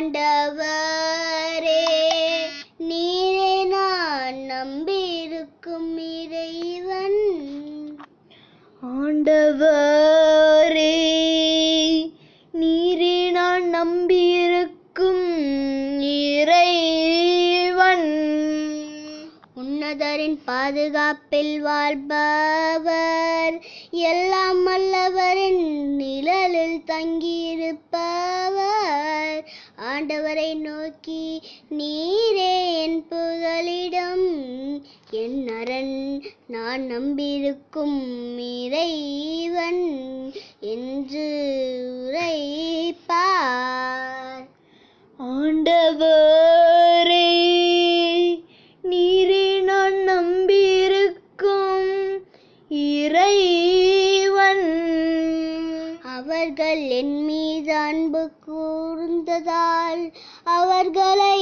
ஆண்டவரே நீரே நான் நம்பியிருக்கும் இறைவன் ஆண்டவரே நீரே நான் நம்பியிருக்கும் இறைவன் உன்னதரின் பாதுகாப்பில் வாழ்பவர் எல்லாம் வல்லவரின் நிழலில் தங்கியிருப்பவர் ஆண்டவரை நோக்கி நீரே என் புகலிடம் என் அரண் நான் நம்பியிருக்கும் இறைவன் என்று உரைப்பார் ஆண்டவரே நீரே நான் நம்பியிருக்கும் இறைவன் அவர்கள் என் மீது அன்பு கூர்ந்ததால் அவர்களை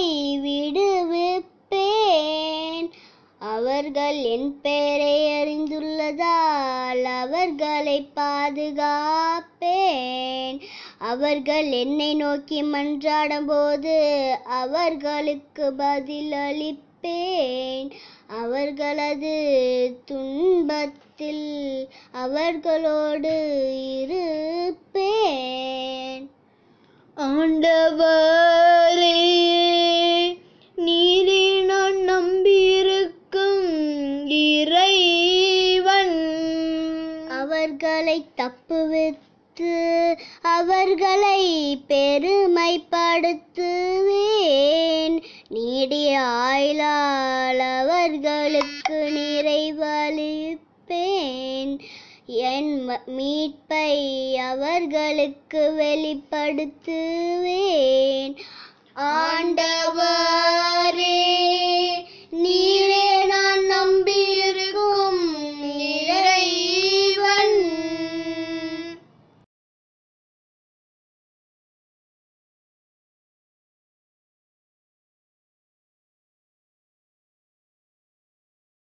விடுவிப்பேன் அவர்கள் என் பெயரை அறிந்துள்ளதால் அவர்களை பாதுகாப்பேன் அவர்கள் என்னை நோக்கி மன்றாடும் போது அவர்களுக்கு பதில் அளிப்பேன் அவர்களது துன்பத்தில் அவர்களோடு இருப்பேன் ஆண்டவரே நீரே நான் நம்பியிருக்கும் இறைவன் அவர்களை தப்புவித்து அவர்களை பெருமைப்படுத்துவேன் நீடிய ஆயுளால் அவர்களுக்கு நிறைவளிப்பேன் என் ம- மீட்பை அவர்களுக்கு வெளிப்படுத்துவேன் ஆண்டவரே நீரே